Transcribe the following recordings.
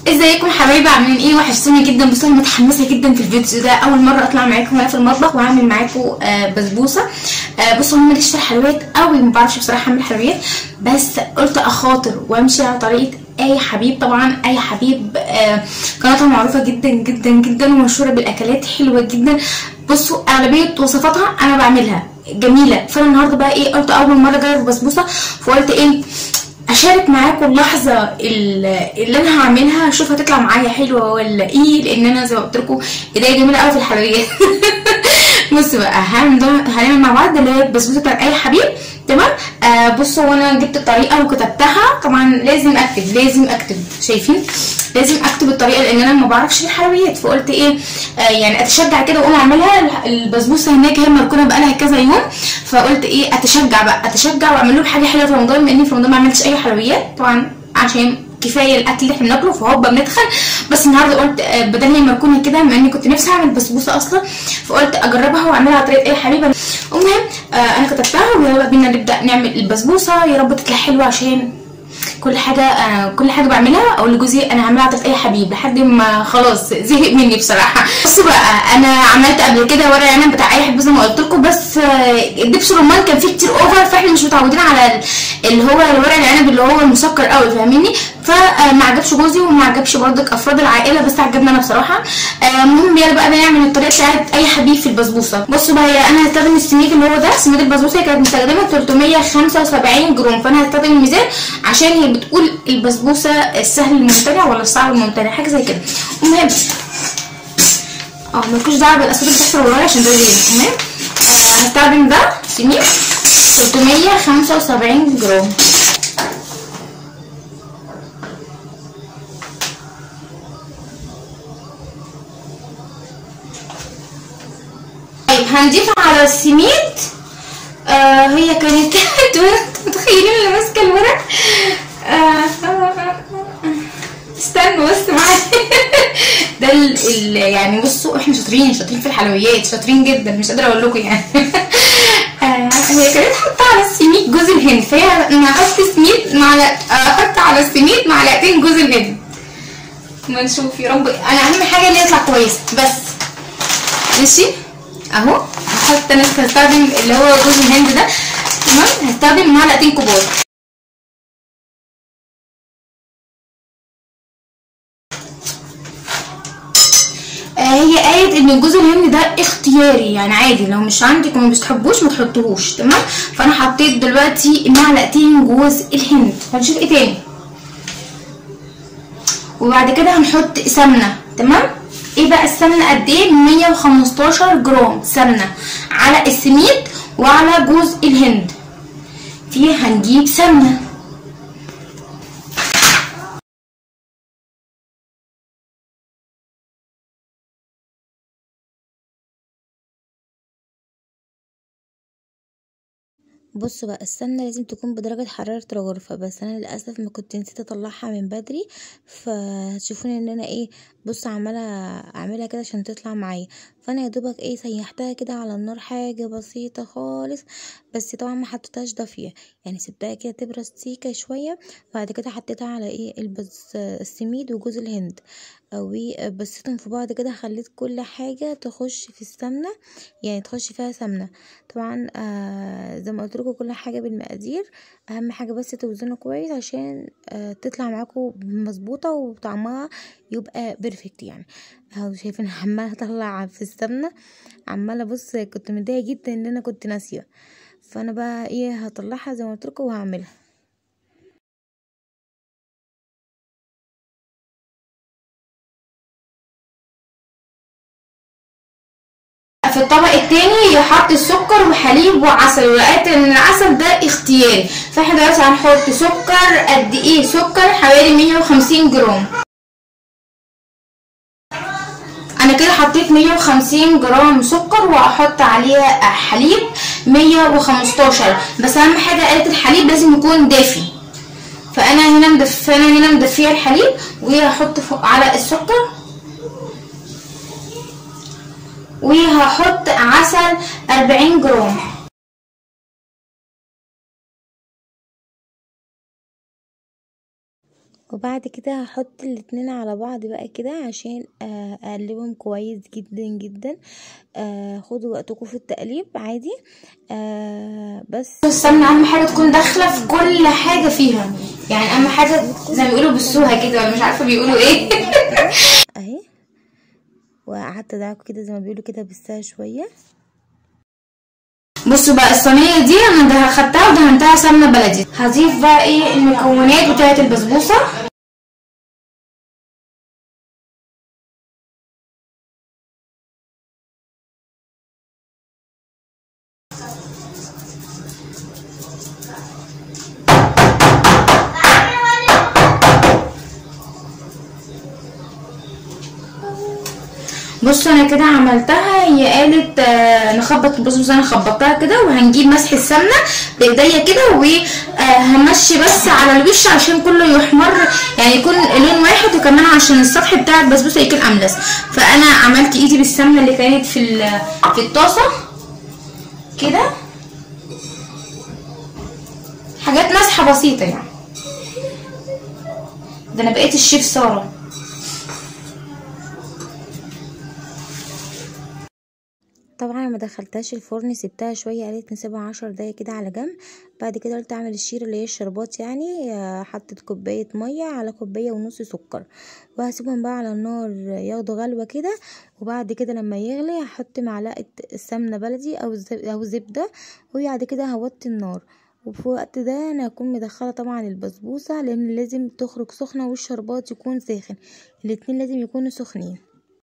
ازيكم حبايبي عاملين ايه وحشتوني جدا بصوا انا متحمسه جدا في الفيديو ده اول مره اطلع معاكم وانا في المطبخ وهعمل معاكم آه بسبوسه آه بصوا انا ماليش في الحلويات قوي ما بعرفش بصراحه اعمل حلويات بس قلت اخاطر وامشي على طريقه اي حبيب طبعا اي حبيب آه قناتها معروفه جدا جدا جدا ومشهوره بالاكلات حلوه جدا بصوا اغلبيه وصفاتها انا بعملها جميله فانا النهارده بقى ايه قلت اول مره اجرب بسبوسه فقلت ايه اشارك معاكم اللحظه اللي انا هعملها اشوف هتطلع معايا حلوه ولا ايه لان انا زي ما قلت لكم ايديا جميله قوي في الحلويات بصوا بقى هنعمل هنعمل مع بعض اللي هي البسبوسه بتاعت اي حبيب تمام آه بصوا وانا جبت الطريقه وكتبتها طبعا لازم اكتب لازم اكتب شايفين لازم اكتب الطريقه لان انا ما بعرفش الحلويات فقلت ايه آه يعني اتشجع كده واقوم اعملها البسبوسه هناك هي مركونه بقى لها كذا يوم فقلت ايه اتشجع بقى اتشجع واعمل لهم حاجه حلوه في رمضان بما اني في رمضان ما عملتش اي حلويات طبعا عشان كفايه الاكل اللي احنا بناكله فهوبا بنتخن بس النهارده قلت بدل هي مركونه كده بما اني كنت نفسي اعمل بسبوسه اصلا فقلت اجربها واعملها على طريقه اي حبيبه المهم آه انا كتبتها ويلا بينا نبدا نعمل البسبوسه يا رب تطلع حلوه عشان كل حاجه آه كل حاجه بعملها اقول لجوزي انا هعملها على طريقه اي حبيب لحد ما خلاص زهق مني بصراحه بصوا بقى انا عملت قبل كده ورق العنب بتاع اي حبيب زي ما قلت لكم بس آه الدبس الرمان كان فيه كتير اوفر فاحنا مش متعودين على اللي هو الورق العنب اللي هو المسكر قوي فاهميني فما عجبش جوزي وما عجبش برضك افراد العائله بس عجبني انا بصراحه المهم يلا بقى نعمل الطريقه بتاعت اي حبيب في البسبوسه بصوا بقى انا هستخدم السميد اللي هو ده سميد البسبوسه كانت مستخدمه 375 جرام فانا هستخدم الميزان عشان هي بتقول البسبوسه السهل الممتنع ولا الصعب الممتنع حاجه زي كده المهم اه مالكوش دعوه بالاسود اللي بتحصل ورايا عشان ده غير المهم آه هستخدم ده سميد 375 جرام طيب هنضيف على السميد آه هي كانت متخيلين اللي ماسكه الورق آه استنوا بس معايا ده ال ال يعني بصوا احنا شاطرين شاطرين في الحلويات شاطرين جدا مش قادره اقول لكم يعني آه هي كانت حاطه على السميد جوز الهند فهي انا هحط سميد معلقه احط على السميد معلقتين جوز الهند ما نشوف يا رب انا اهم حاجه ان يطلع كويس بس ماشي اهو هحط انا هستخدم اللي هو جوز الهند ده تمام هستخدم معلقتين كبار هي قالت ان جوز الهند ده اختياري يعني عادي لو مش عندك وما بتحبوش ما تحطوهوش تمام فانا حطيت دلوقتي معلقتين جوز الهند هنشوف ايه تاني وبعد كده هنحط سمنه تمام ايه بقى السمنه قد ايه 115 جرام سمنه على السميد وعلى جوز الهند فيه هنجيب سمنه بصوا بقى السمنه لازم تكون بدرجه حراره الغرفه بس انا للاسف ما كنت نسيت اطلعها من بدري فهتشوفوني ان انا ايه بص عماله اعملها كده عشان تطلع معايا فانا يا دوبك ايه سيحتها كده على النار حاجه بسيطه خالص بس طبعا ما حطيتهاش دافيه يعني سبتها كده تبرد سيكه شويه بعد كده حطيتها على ايه البس السميد وجوز الهند وبسيتهم في بعض كده خليت كل حاجه تخش في السمنه يعني تخش فيها سمنه طبعا آه زي ما قلت لكم كل حاجه بالمقادير اهم حاجه بس توزنوا كويس عشان آه تطلع معاكم مظبوطه وطعمها يبقى بيرفكت يعني اهو شايفين عماله اطلع في السمنه عماله بص كنت متضايقه جدا ان انا كنت ناسيه فانا بقى ايه هطلعها زي ما قلت لكم وهعملها في الطبق التاني يحط السكر وحليب وعسل ولقيت ان العسل ده اختياري فاحنا دلوقتي هنحط سكر قد ايه سكر حوالي 150 جرام انا كده حطيت 150 جرام سكر وهحط عليها حليب 115 بس اهم حاجه قالت الحليب لازم يكون دافي فانا هنا مدفيه انا هنا مدفيه الحليب وهحط فوق على السكر وهحط عسل 40 جرام وبعد كده هحط الاتنين على بعض بقى كده عشان آه، اقلبهم كويس جدا جدا آه، خدوا وقتكم في التقليب عادي آه، بس السمنة أهم حاجة تكون داخلة في كل حاجة فيها يعني أهم حاجة زي ما بيقولوا بالسوها كده ولا مش عارفة بيقولوا إيه اهي وقعدت ادعكه كده زي ما بيقولوا كده بالساعة شوية بصوا بقى الصينية دي أنا ده خدتها ودهنتها سمنة بلدي هضيف بقى إيه المكونات بتاعة البسبوسة بصوا انا كده عملتها هي قالت آه نخبط بصوا انا خبطتها كده وهنجيب مسح السمنه بايديا كده وهمشي بس على الوش عشان كله يحمر يعني يكون لون واحد وكمان عشان السطح بتاع البسبوسه يكون املس فانا عملت ايدي بالسمنه اللي كانت في ال- في الطاسه كده حاجات مسحه بسيطه يعني ده انا بقيت الشيف ساره طبعا ما دخلتهاش الفرن سبتها شويه قالت نسيبها عشر دقايق كده على جنب بعد كده قلت اعمل الشير اللي هي الشربات يعني آه، حطيت كوبايه ميه على كوبايه ونص سكر وهسيبهم بقى على النار ياخدوا غلوه كده وبعد كده لما يغلي هحط معلقه السمنه بلدي او زب- او زبده وبعد كده هوطي النار وفي الوقت ده انا هكون مدخله طبعا البسبوسه لان لازم تخرج سخنه والشربات يكون ساخن الاتنين لازم يكونوا سخنين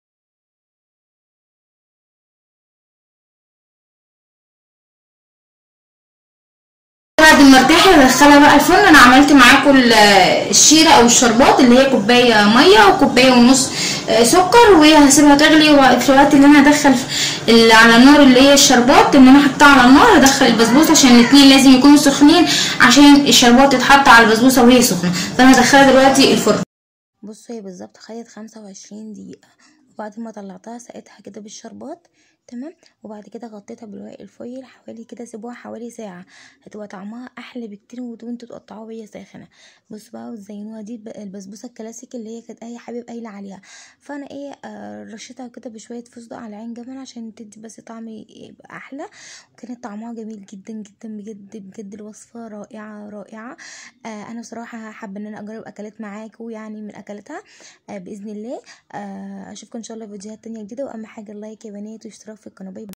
بعد ما ارتاحي ادخلها بقى الفرن انا عملت معاكم ال- الشيره او الشربات اللي هي كوبايه ميه وكوبايه ونص آه، سكر وهسيبها تغلي وفي الوقت اللي انا هدخل اللي على النار اللي هي الشربات ان انا حطها على النار هدخل البسبوسه عشان الاتنين لازم يكونوا سخنين عشان الشربات تتحط على البسبوسه وهي سخنه فانا هدخلها دلوقتي الفرن بصوا هي بالظبط خدت خمسة وعشرين دقيقة وبعد ما طلعتها سقيتها كده بالشربات تمام وبعد كده غطيتها بالورق الفويل حوالي كده سيبوها حوالي ساعة هتبقى طعمها احلى بكتير وانتوا تقطعوها وهي ساخنة بصوا بقى وتزينوها دي ب- البسبوسة الكلاسيك اللي هي كانت اي حبيب قايلة عليها فانا ايه آه رشيتها كده بشوية فستق على عين جبل عشان تدي بس طعم يبقى احلى وكانت طعمها جميل جدا جدا بجد بجد الوصفة رائعة رائعة آه انا بصراحة حابة ان انا اجرب اكلات معاكم يعني من اكلاتها آه باذن الله آه اشوفكم ان شاء الله في فيديوهات تانية جديدة واهم حاجة اللايك يا بنات واشتراك في القناة باي باي